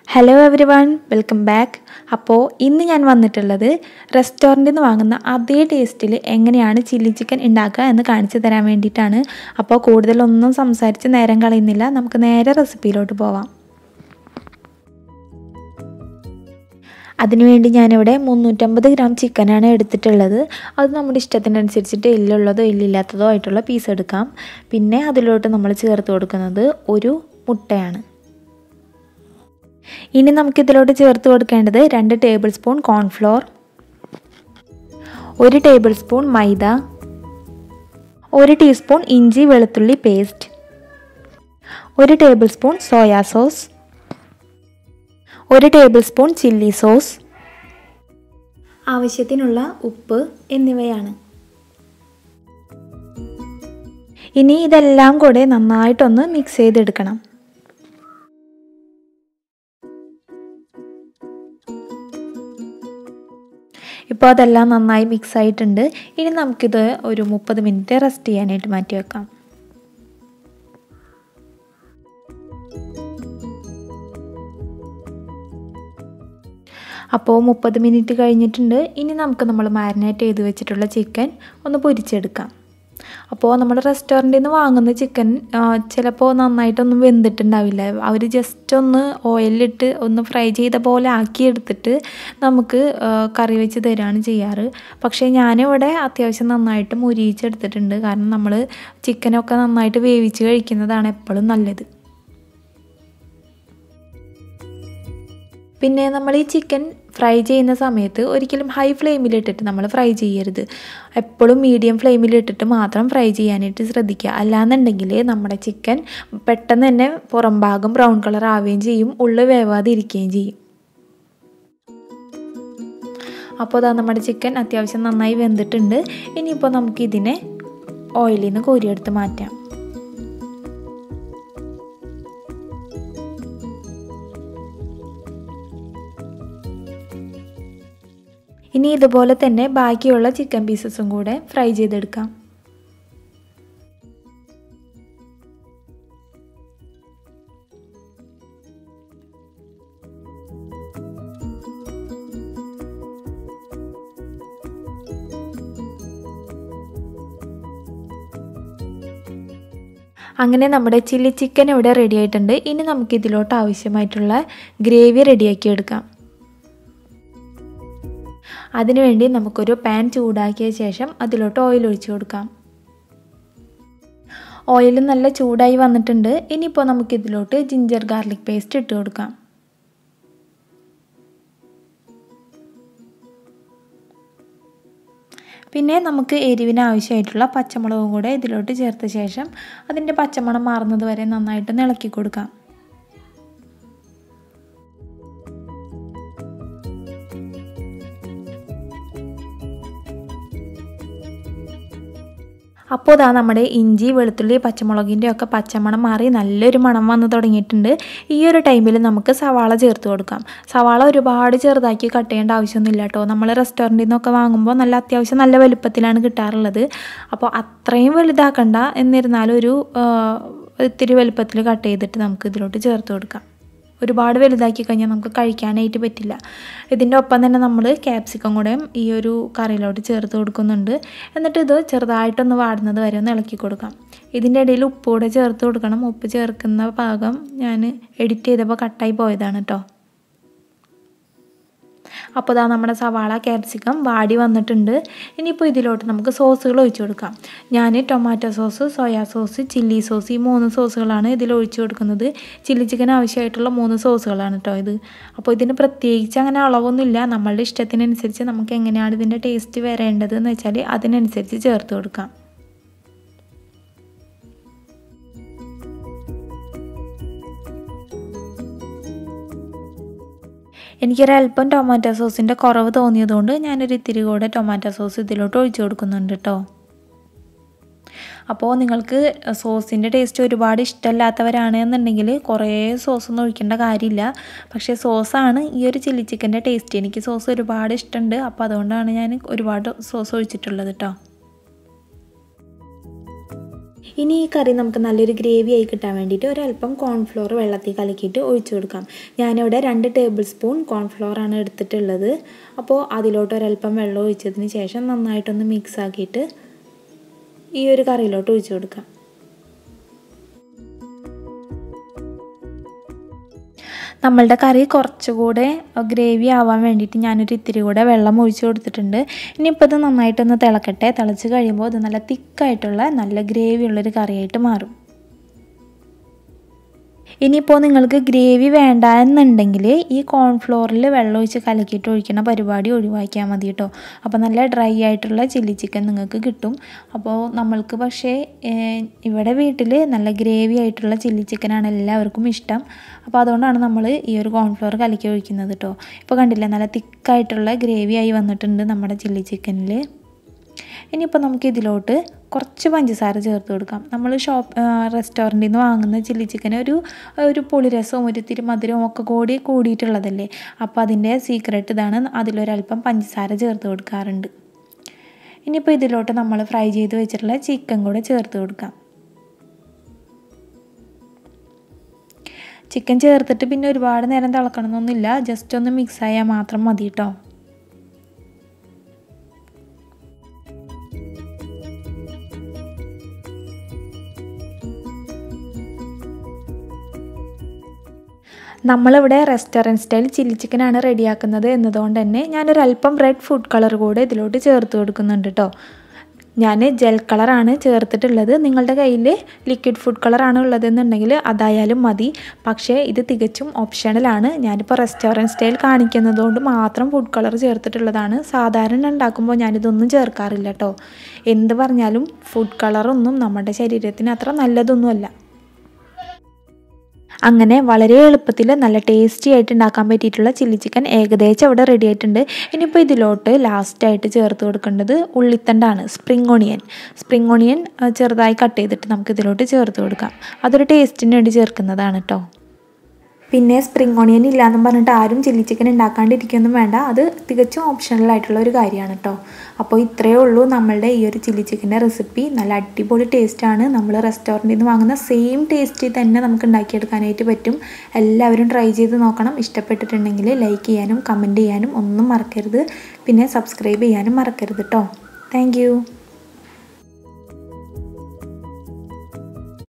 hello everyone welcome back അപ്പോൾ ഇന്ന് ഞാൻ വന്നിട്ടുള്ളത് റെസ്റ്റോറൻറ്റിൽ നിന്ന് വാങ്ങുന്ന അതേ ടേസ്റ്റിൽ എങ്ങനെയാണ് ചില്ലി ചിക്കൻ ഉണ്ടാക്കുക എന്ന് കാണിച്ചു തരാൻ വേണ്ടിയിട്ടാണ് അപ്പോൾ കൂടുതലൊന്നും സംസാരിച്ച് നേരം കളയുന്നില്ല നമുക്ക് നേരെ റെസിപ്പിയിലോട്ട് പോവാം അതിനുവേണ്ടി ഞാനിവിടെ മുന്നൂറ്റമ്പത് ഗ്രാം ചിക്കനാണ് എടുത്തിട്ടുള്ളത് അത് നമ്മുടെ ഇഷ്ടത്തിനനുസരിച്ചിട്ട് എല്ലുള്ളതോ എല്ലില്ലാത്തതോ ആയിട്ടുള്ള പീസ് എടുക്കാം പിന്നെ അതിലോട്ട് നമ്മൾ ചേർത്ത് കൊടുക്കുന്നത് ഒരു മുട്ടയാണ് ഇനി നമുക്കിതിലോട്ട് ചേർത്ത് കൊടുക്കേണ്ടത് രണ്ട് ടേബിൾ സ്പൂൺ കോൺഫ്ലോർ ഒരു ടേബിൾ സ്പൂൺ മൈദ ഒരു ടീസ്പൂൺ ഇഞ്ചി വെളുത്തുള്ളി പേസ്റ്റ് ഒരു ടേബിൾ സ്പൂൺ സോയാ സോസ് ഒരു ടേബിൾ സ്പൂൺ ചില്ലി സോസ് ആവശ്യത്തിനുള്ള ഉപ്പ് എന്നിവയാണ് ഇനി ഇതെല്ലാം കൂടെ നന്നായിട്ടൊന്ന് മിക്സ് ചെയ്തെടുക്കണം ഇപ്പോൾ അതെല്ലാം നന്നായി മിക്സ് ആയിട്ടുണ്ട് ഇനി നമുക്കിത് ഒരു മുപ്പത് മിനിറ്റ് റെസ്റ്റ് ചെയ്യാനായിട്ട് മാറ്റി വെക്കാം അപ്പോൾ മുപ്പത് മിനിറ്റ് കഴിഞ്ഞിട്ടുണ്ട് ഇനി നമുക്ക് നമ്മൾ മാരിനേറ്റ് ചെയ്ത് വെച്ചിട്ടുള്ള ചിക്കൻ ഒന്ന് പൊരിച്ചെടുക്കാം അപ്പോൾ നമ്മൾ റെസ്റ്റോറൻറ്റിൽ നിന്ന് വാങ്ങുന്ന ചിക്കൻ ചിലപ്പോൾ നന്നായിട്ടൊന്നും വെന്തിട്ടുണ്ടാവില്ല അവർ ജസ്റ്റ് ഒന്ന് ഓയിലിട്ട് ഒന്ന് ഫ്രൈ ചെയ്ത പോലെ ആക്കിയെടുത്തിട്ട് നമുക്ക് കറി വെച്ച് തരികയാണ് ചെയ്യാറ് പക്ഷേ ഞാനിവിടെ അത്യാവശ്യം നന്നായിട്ട് മുരിയിച്ചെടുത്തിട്ടുണ്ട് കാരണം നമ്മൾ ചിക്കനൊക്കെ നന്നായിട്ട് വേവിച്ച് കഴിക്കുന്നതാണ് എപ്പോഴും നല്ലത് പിന്നെ നമ്മൾ ഈ ചിക്കൻ ഫ്രൈ ചെയ്യുന്ന സമയത്ത് ഒരിക്കലും ഹൈ ഫ്ലെയിമിലിട്ടിട്ട് നമ്മൾ ഫ്രൈ ചെയ്യരുത് എപ്പോഴും മീഡിയം ഫ്ലെയിമിലിട്ടിട്ട് മാത്രം ഫ്രൈ ചെയ്യാനായിട്ട് ശ്രദ്ധിക്കുക അല്ലാന്നുണ്ടെങ്കിൽ നമ്മുടെ ചിക്കൻ പെട്ടെന്ന് തന്നെ പുറം ഭാഗം ബ്രൗൺ കളർ ആവുകയും ചെയ്യും ഉള്ളു വേവാതെ ഇരിക്കുകയും ചെയ്യും അപ്പോൾ അതാ നമ്മുടെ ചിക്കൻ അത്യാവശ്യം നന്നായി വെന്തിട്ടുണ്ട് ഇനിയിപ്പോൾ നമുക്കിതിനെ ഓയിലിൽ നിന്ന് കോരിയെടുത്ത് മാറ്റാം ഇനി ഇതുപോലെ തന്നെ ബാക്കിയുള്ള ചിക്കൻ പീസസും കൂടെ ഫ്രൈ ചെയ്തെടുക്കാം അങ്ങനെ നമ്മുടെ ചില്ലി ചിക്കൻ ഇവിടെ റെഡി ആയിട്ടുണ്ട് ഇനി നമുക്ക് ഇതിലോട്ട് ആവശ്യമായിട്ടുള്ള ഗ്രേവി റെഡിയാക്കി എടുക്കാം അതിനുവേണ്ടി നമുക്കൊരു പാൻ ചൂടാക്കിയ ശേഷം അതിലോട്ട് ഓയിൽ ഒഴിച്ചു കൊടുക്കാം ഓയിൽ നല്ല ചൂടായി വന്നിട്ടുണ്ട് ഇനിയിപ്പോൾ നമുക്കിതിലോട്ട് ജിഞ്ചർ ഗാർലിക് പേസ്റ്റ് ഇട്ട് കൊടുക്കാം പിന്നെ നമുക്ക് എരിവിന് ആവശ്യമായിട്ടുള്ള പച്ചമുളകും കൂടെ ഇതിലോട്ട് ചേർത്ത ശേഷം അതിൻ്റെ പച്ചമണം മാറുന്നത് വരെ നന്നായിട്ട് ഇളക്കി കൊടുക്കാം അപ്പോൾ ഇതാ നമ്മുടെ ഇഞ്ചി വെളുത്തുള്ളി പച്ചമുളകിൻ്റെ ഒക്കെ പച്ചമണം മാറി നല്ലൊരു മണം വന്ന് തുടങ്ങിയിട്ടുണ്ട് ഈ ഒരു ടൈമിൽ നമുക്ക് സവാള ചേർത്ത് കൊടുക്കാം സവാള ഒരുപാട് ചെറുതാക്കി കട്ട് ചെയ്യേണ്ട ആവശ്യമൊന്നുമില്ല കേട്ടോ നമ്മൾ റെസ്റ്റോറൻറ്റിൽ നിന്നൊക്കെ വാങ്ങുമ്പോൾ നല്ല അത്യാവശ്യം നല്ല വലുപ്പത്തിലാണ് കിട്ടാറുള്ളത് അപ്പോൾ അത്രയും വലുതാക്കണ്ട എന്നിരുന്നാലും ഒരു ഇത്തിരി വലുപ്പത്തിൽ കട്ട് ചെയ്തിട്ട് നമുക്ക് ഇതിലോട്ട് ചേർത്ത് കൊടുക്കാം ഒരുപാട് വലുതാക്കി കഴിഞ്ഞാൽ നമുക്ക് കഴിക്കാനായിട്ട് പറ്റില്ല ഇതിൻ്റെ ഒപ്പം തന്നെ നമ്മൾ ക്യാപ്സിക്കം കൂടെ ഈ ഒരു കറിയിലോട്ട് ചേർത്ത് കൊടുക്കുന്നുണ്ട് എന്നിട്ട് ഇത് ചെറുതായിട്ടൊന്ന് വാടുന്നത് വരെ ഒന്ന് ഇളക്കി കൊടുക്കാം ഇതിൻ്റെ ഇടയിൽ ഉപ്പ് കൂടെ ചേർത്ത് കൊടുക്കണം ഉപ്പ് ചേർക്കുന്ന ഭാഗം ഞാൻ എഡിറ്റ് ചെയ്തപ്പോൾ കട്ടായി പോയതാണ് കേട്ടോ അപ്പോൾ ഇതാ നമ്മുടെ സവാള ക്യാപ്സിക്കം വാടി വന്നിട്ടുണ്ട് ഇനിയിപ്പോൾ ഇതിലോട്ട് നമുക്ക് സോസുകൾ ഒഴിച്ചു കൊടുക്കാം ഞാൻ tomato sauce soya sauce chilli sauce ഈ മൂന്ന് സോസുകളാണ് ഇതിൽ ഒഴിച്ചു കൊടുക്കുന്നത് ചില്ലി ചിക്കൻ ആവശ്യമായിട്ടുള്ള മൂന്ന് സോസുകളാണ് കേട്ടോ ഇത് അപ്പോൾ ഇതിന് പ്രത്യേകിച്ച് അങ്ങനെ അളവൊന്നുമില്ല നമ്മളുടെ ഇഷ്ടത്തിനനുസരിച്ച് നമുക്ക് എങ്ങനെയാണ് ഇതിൻ്റെ ടേസ്റ്റ് വരേണ്ടത് എന്ന് വെച്ചാൽ അതിനനുസരിച്ച് ചേർത്ത് കൊടുക്കാം എനിക്കൊരല്പം ടൊമാറ്റോ സോസിൻ്റെ കുറവ് തോന്നിയതുകൊണ്ട് ഞാനൊരു ഇത്തിരി കൂടെ ടൊമാറ്റോ സോസ് ഇതിലോട്ട് ഒഴിച്ചു കൊടുക്കുന്നുണ്ട് കേട്ടോ അപ്പോൾ നിങ്ങൾക്ക് സോസിൻ്റെ ടേസ്റ്റ് ഒരുപാട് ഇഷ്ടമല്ലാത്തവരാണ് എന്നുണ്ടെങ്കിൽ കുറേ സോസൊന്നും ഒഴിക്കേണ്ട കാര്യമില്ല പക്ഷേ സോസാണ് ഈ ഒരു ചില്ലി ചിക്കൻ്റെ ടേസ്റ്റ് എനിക്ക് സോസ് ഒരുപാട് ഇഷ്ടമുണ്ട് അപ്പോൾ അതുകൊണ്ടാണ് ഞാൻ ഒരുപാട് സോസ് ഒഴിച്ചിട്ടുള്ളത് കേട്ടോ ഇനി ഈ കറി നമുക്ക് നല്ലൊരു ഗ്രേവി ആയി കിട്ടാൻ വേണ്ടിയിട്ട് ഒരല്പം കോൺഫ്ലോർ വെള്ളത്തിൽ കലക്കിയിട്ട് ഒഴിച്ചു കൊടുക്കാം ഞാനിവിടെ രണ്ട് ടേബിൾ സ്പൂൺ കോൺഫ്ലോർ ആണ് എടുത്തിട്ടുള്ളത് അപ്പോൾ അതിലോട്ട് ഒരല്പം വെള്ളം ഒഴിച്ചതിന് ശേഷം നന്നായിട്ടൊന്ന് മിക്സ് ആക്കിയിട്ട് ഈ ഒരു കറിയിലോട്ട് ഒഴിച്ചു കൊടുക്കാം നമ്മളുടെ കറി കുറച്ചുകൂടെ ഗ്രേവി ആവാൻ വേണ്ടിയിട്ട് ഞാനൊരു ഇത്തിരി കൂടെ വെള്ളം ഒഴിച്ച് കൊടുത്തിട്ടുണ്ട് ഇനിയിപ്പോൾ ഇത് നന്നായിട്ടൊന്ന് തിളക്കട്ടെ തിളച്ച് കഴിയുമ്പോൾ ഇത് നല്ല തിക്കായിട്ടുള്ള നല്ല ഗ്രേവി ഉള്ളൊരു കറിയായിട്ട് മാറും ഇനിയിപ്പോൾ നിങ്ങൾക്ക് ഗ്രേവി വേണ്ട എന്നുണ്ടെങ്കിൽ ഈ കോൺഫ്ലോറിൽ വെള്ളം ഒഴിച്ച് കലക്കിയിട്ട് ഒഴിക്കുന്ന പരിപാടി ഒഴിവാക്കിയാൽ മതി കേട്ടോ അപ്പോൾ നല്ല ഡ്രൈ ആയിട്ടുള്ള ചില്ലി ചിക്കൻ നിങ്ങൾക്ക് കിട്ടും അപ്പോൾ നമ്മൾക്ക് പക്ഷേ ഇവിടെ വീട്ടിൽ നല്ല ഗ്രേവി ആയിട്ടുള്ള ചില്ലി ചിക്കനാണ് എല്ലാവർക്കും ഇഷ്ടം അപ്പോൾ അതുകൊണ്ടാണ് നമ്മൾ ഈ ഒരു കോൺഫ്ലോർ കലക്കി ഒഴിക്കുന്നത് കേട്ടോ ഇപ്പോൾ കണ്ടില്ലേ നല്ല തിക്കായിട്ടുള്ള ഗ്രേവി ആയി വന്നിട്ടുണ്ട് നമ്മുടെ ചില്ലി ചിക്കനിൽ ഇനിയിപ്പോൾ നമുക്ക് ഇതിലോട്ട് കുറച്ച് പഞ്ചസാര ചേർത്ത് കൊടുക്കാം നമ്മൾ ഷോപ്പ് റെസ്റ്റോറൻറ്റിൽ നിന്ന് വാങ്ങുന്ന ചില്ലി ചിക്കൻ ഒരു ഒരു പുളിരസവും ഒരു ഇത്തിരി മധുരവും ഒക്കെ കൂടി കൂടിയിട്ടുള്ളതല്ലേ അപ്പോൾ അതിൻ്റെ സീക്രട്ട് ഇതാണ് അതിലൊരല്പം പഞ്ചസാര ചേർത്ത് കൊടുക്കാറുണ്ട് ഇനിയിപ്പോൾ ഇതിലോട്ട് നമ്മൾ ഫ്രൈ ചെയ്ത് വെച്ചിട്ടുള്ള ചിക്കൻ കൂടെ ചേർത്ത് കൊടുക്കാം ചിക്കൻ ചേർത്തിട്ട് പിന്നെ ഒരുപാട് നേരം തിളക്കണമെന്നൊന്നുമില്ല ജസ്റ്റ് ഒന്ന് മിക്സ് ആയാൽ മാത്രം മതി കേട്ടോ നമ്മളിവിടെ റെസ്റ്റോറൻറ്റ് സ്റ്റൈൽ ചില്ലി ചിക്കനാണ് റെഡിയാക്കുന്നത് എന്നതുകൊണ്ട് തന്നെ ഞാനൊരല്പം റെഡ് ഫുഡ് കളർ കൂടെ ഇതിലോട്ട് ചേർത്ത് കൊടുക്കുന്നുണ്ട് കേട്ടോ ഞാൻ ജെൽ കളറാണ് ചേർത്തിട്ടുള്ളത് നിങ്ങളുടെ കയ്യിൽ ലിക്വിഡ് ഫുഡ് കളറാണ് ഉള്ളതെന്നുണ്ടെങ്കിൽ അതായാലും മതി പക്ഷേ ഇത് തികച്ചും ഓപ്ഷണലാണ് ഞാനിപ്പോൾ റെസ്റ്റോറൻറ്റ് സ്റ്റൈൽ കാണിക്കുന്നതുകൊണ്ട് മാത്രം ഫുഡ് കളർ ചേർത്തിട്ടുള്ളതാണ് സാധാരണ ഉണ്ടാക്കുമ്പോൾ ഞാനിതൊന്നും ചേർക്കാറില്ല കേട്ടോ എന്ത് പറഞ്ഞാലും ഫുഡ് കളറൊന്നും നമ്മുടെ ശരീരത്തിന് അത്ര നല്ലതൊന്നുമല്ല അങ്ങനെ വളരെ എളുപ്പത്തിൽ നല്ല ടേസ്റ്റി ആയിട്ട് ഉണ്ടാക്കാൻ പറ്റിയിട്ടുള്ള ചില്ലി ചിക്കൻ ഏകദേശം അവിടെ റെഡി ആയിട്ടുണ്ട് ഇനിയിപ്പോൾ ഇതിലോട്ട് ലാസ്റ്റായിട്ട് ചേർത്ത് കൊടുക്കേണ്ടത് ഉള്ളിത്തണ്ടാണ് സ്പ്രിങ് ഓണിയൻ സ്പ്രിങ് ഓണിയൻ ചെറുതായി കട്ട് ചെയ്തിട്ട് നമുക്ക് ഇതിലോട്ട് ചേർത്ത് കൊടുക്കാം അതൊരു ടേസ്റ്റിന് വേണ്ടി ചേർക്കുന്നതാണ് കേട്ടോ പിന്നെ സ്പ്രിങ് ഓണിയൻ ഇല്ലാന്നും പറഞ്ഞിട്ട് ആരും ചില്ലി ചിക്കൻ ഉണ്ടാക്കാണ്ടിരിക്കൊന്നും വേണ്ട അത് തികച്ചും ഓപ്ഷണൽ ആയിട്ടുള്ള ഒരു കാര്യമാണ് കേട്ടോ അപ്പോൾ ഇത്രയേ ഉള്ളൂ നമ്മളുടെ ഈ ഒരു ചില്ലി ചിക്കൻ്റെ റെസിപ്പി നല്ല അടിപൊളി ടേസ്റ്റാണ് നമ്മൾ റെസ്റ്റോറൻറ്റിൽ നിന്ന് വാങ്ങുന്ന സെയിം ടേസ്റ്റിൽ തന്നെ നമുക്ക് ഉണ്ടാക്കിയെടുക്കാനായിട്ട് പറ്റും എല്ലാവരും ട്രൈ ചെയ്ത് നോക്കണം ഇഷ്ടപ്പെട്ടിട്ടുണ്ടെങ്കിൽ ലൈക്ക് ചെയ്യാനും കമൻറ്റ് ചെയ്യാനും ഒന്നും മറക്കരുത് പിന്നെ സബ്സ്ക്രൈബ് ചെയ്യാനും മറക്കരുത് കേട്ടോ താങ്ക്